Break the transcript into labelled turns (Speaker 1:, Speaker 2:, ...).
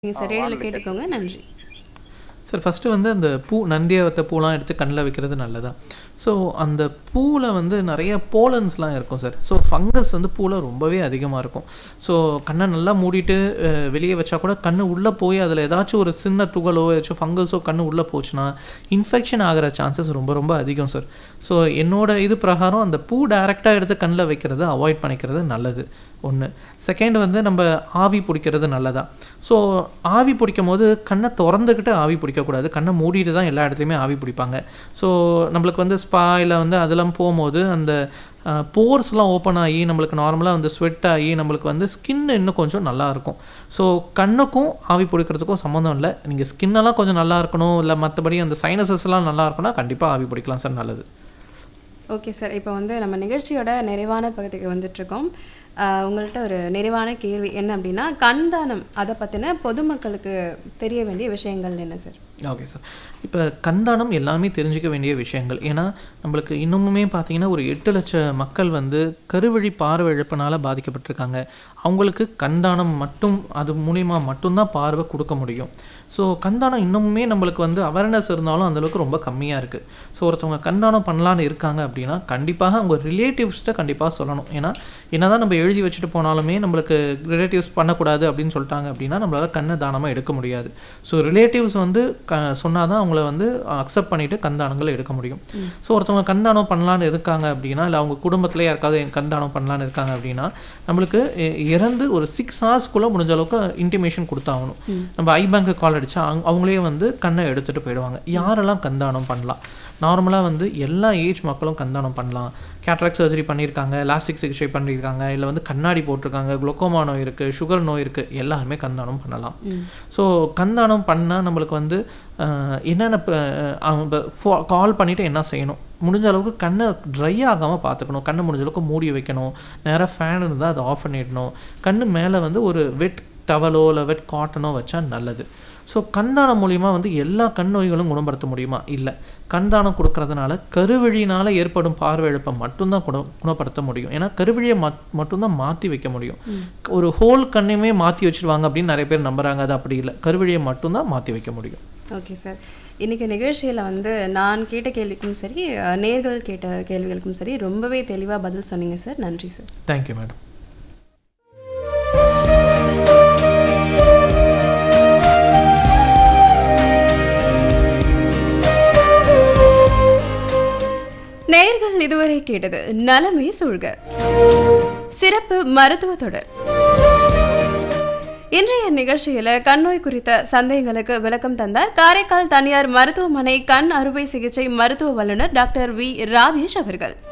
Speaker 1: நீங்கள் சார் ரேடியோவில் கேட்டுக்கோங்க நன்றி
Speaker 2: சார் ஃபஸ்ட்டு வந்து அந்த பூ நந்தியாவத்த பூலாம் எடுத்து கண்ணில் வைக்கிறது நல்லதா ஸோ அந்த பூவில் வந்து நிறைய போலன்ஸ்லாம் இருக்கும் சார் ஸோ ஃபங்கஸ் வந்து பூவில் ரொம்பவே அதிகமாக இருக்கும் ஸோ கண்ணை நல்லா மூடிட்டு அஹ், வெளியே வச்சா கூட கண்ணு உள்ளே போய் அதில் ஏதாச்சும் ஒரு சின்ன துகளோ ஏதாச்சும் ஃபங்கஸோ கண்ணு உள்ளே போச்சுன்னா இன்ஃபெக்ஷன் ஆகிற சான்சஸ் ரொம்ப ரொம்ப அதிகம் சார் ஸோ என்னோட இது பிரகாரம் அந்த பூ டைரெக்டாக எடுத்து கண்ணில் வைக்கிறத அவாய்ட் பண்ணிக்கிறது நல்லது ஒன்று செகண்ட் வந்து நம்ம ஆவி பிடிக்கிறது நல்லதா ஸோ ஆவி பிடிக்கும் போது கண்ணை திறந்துக்கிட்டு ஆவி பிடிக்கக்கூடாது கண்ணை மூடிட்டு தான் எல்லா இடத்துலையுமே ஆவி பிடிப்பாங்க ஸோ நம்மளுக்கு வந்து ஸ்பா இல்லை வந்து அதெல்லாம் போகும்போது அந்த போர்ஸ்லாம் ஓப்பன் ஆகி நம்மளுக்கு நார்மலாக வந்து ஸ்வெட் ஆகி நம்மளுக்கு வந்து ஸ்கின் இன்னும் கொஞ்சம் நல்லா இருக்கும் ஸோ கண்ணுக்கும் ஆவி பிடிக்கிறதுக்கும் சம்மந்தம் இல்லை நீங்கள் ஸ்கின்னெல்லாம் கொஞ்சம் நல்லா இருக்கணும் இல்லை மற்றபடி அந்த சைனசஸ்லாம் நல்லா இருக்கும்னா கண்டிப்பாக ஆவி பிடிக்கலாம் சார் நல்லது
Speaker 1: ஓகே சார் இப்போ வந்து நம்ம நிகழ்ச்சியோட நிறைவான பகுதிக்கு வந்துட்டுருக்கோம் ஆஹ் உங்கள்கிட்ட ஒரு நிறைவான கேள்வி என்ன அப்படின்னா கண் தானம் அதை பற்றின பொதுமக்களுக்கு தெரிய வேண்டிய விஷயங்கள் என்ன சார்
Speaker 2: ஓகே சார் இப்போ கண்தானம் எல்லாமே தெரிஞ்சுக்க வேண்டிய விஷயங்கள் ஏன்னா நம்மளுக்கு இன்னமுமே பார்த்தீங்கன்னா ஒரு எட்டு லட்சம் மக்கள் வந்து கருவழி பார்வை இழப்பினால பாதிக்கப்பட்டிருக்காங்க அவங்களுக்கு கண்தானம் மட்டும் அது மூலிமா மட்டும்தான் பார்வை கொடுக்க முடியும் ஸோ கண்தானம் இன்னமுமே நம்மளுக்கு வந்து அவேர்னஸ் இருந்தாலும் அந்தளவுக்கு ரொம்ப கம்மியாக இருக்குது ஸோ ஒருத்தவங்க கண்தானம் பண்ணலான்னு இருக்காங்க அப்படின்னா கண்டிப்பாக அவங்க ரிலேட்டிவ்ஸ்கிட்ட கண்டிப்பாக சொல்லணும் ஏன்னா என்னதான் நம்ம எழுதி வச்சுட்டு போனாலுமே நம்மளுக்கு ரிலேட்டிவ்ஸ் பண்ணக்கூடாது அப்படின்னு சொல்லிட்டாங்க அப்படின்னா நம்மளால் கண்ணை தானமாக எடுக்க முடியாது ஸோ ரிலேட்டிவ்ஸ் வந்து க சொன்னால் தான் அவங்கள வந்து அக்செப்ட் பண்ணிவிட்டு கண்தானங்கள் எடுக்க முடியும் ஸோ ஒருத்தவங்க கண்தானம் பண்ணலான்னு இருக்காங்க அப்படின்னா இல்லை அவங்க குடும்பத்தில் யாருக்காவது கண்தானம் பண்ணலான்னு இருக்காங்க அப்படின்னா நம்மளுக்கு இ- இறந்து ஒரு சிக்ஸ் ஹவர்ஸ்க்குள்ளே முடிஞ்ச அளவுக்கு இன்டிமேஷன் கொடுத்தாகணும் நம்ம ஐ பேங்க்கு கால் அடித்தா அவங்களே வந்து கண்ணை எடுத்துகிட்டு போயிடுவாங்க யாரெல்லாம் கண்தானம் பண்ணலாம் நார்மலாக வந்து எல்லா ஏஜ் மக்களும் கண்தானம் பண்ணலாம் கேட்ராக்ட் சர்ஜரி பண்ணியிருக்காங்க லாஸ்டிக் சிகிச்சை பண்ணியிருக்காங்க இல்லை வந்து கண்ணாடி போட்டிருக்காங்க குளுக்கோமா நோய் இருக்குது சுகர் நோய் இருக்குது எல்லாருமே கண்தானம் பண்ணலாம் ஸோ கண்தானம் பண்ணால் நம்மளுக்கு வந்து அஹ், என்னென்ன கால் பண்ணிவிட்டு என்ன செய்யணும் முடிஞ்ச அளவுக்கு கண்ணை ட்ரை ஆகாமல் பார்த்துக்கணும் கண்ணை முடிஞ்ச அளவுக்கு மூடி வைக்கணும் நேராக ஃபேன் இருந்தால் அதை ஆஃப் பண்ணிடணும் கண்ணு மேலே வந்து ஒரு வெட் டவலோ இல்லை வெட் காட்டனோ வச்சா நல்லது ஸோ கண்தானம் மூலிமா வந்து எல்லா கண் நோய்களும் குணப்படுத்த முடியுமா இல்லை கண்தானம் கொடுக்கறதுனால கருவழியினால் ஏற்படும் பார்வை இழப்பை மட்டும்தான் குண குணப்படுத்த முடியும் ஏன்னா கருவழியை மட் மட்டும்தான் மாற்றி வைக்க முடியும் ஒரு ஹோல் கண்ணையுமே மாற்றி வச்சிருவாங்க அப்படின்னு நிறைய பேர் நம்புறாங்க அது அப்படி இல்லை கருவழியை மட்டும்தான் மாற்றி வைக்க முடியும்
Speaker 1: ஓகே சார் இன்னைக்கு நிகழ்ச்சியில் வந்து நான் கேட்ட கேள்விக்கும் சரி அஹ், நேர்கள் கேட்ட கேள்விகளுக்கும் சரி ரொம்பவே தெளிவாக பதில் சொன்னீங்க சார் நன்றி சார்
Speaker 2: தேங்க்யூ மேடம்
Speaker 1: நேர்கள் இதுவரை கேட்டது நலமே சூழ்க சிறப்பு மருத்துவ தொடர் இன்றைய நிகழ்ச்சியில கண்ணோய் குறித்த சந்தேகங்களுக்கு விளக்கம் தந்தார் காரைக்கால் தனியார் மருத்துவமனை கண் அறுவை சிகிச்சை மருத்துவ வல்லுநர் டாக்டர் வி ராஜேஷ் அவர்கள்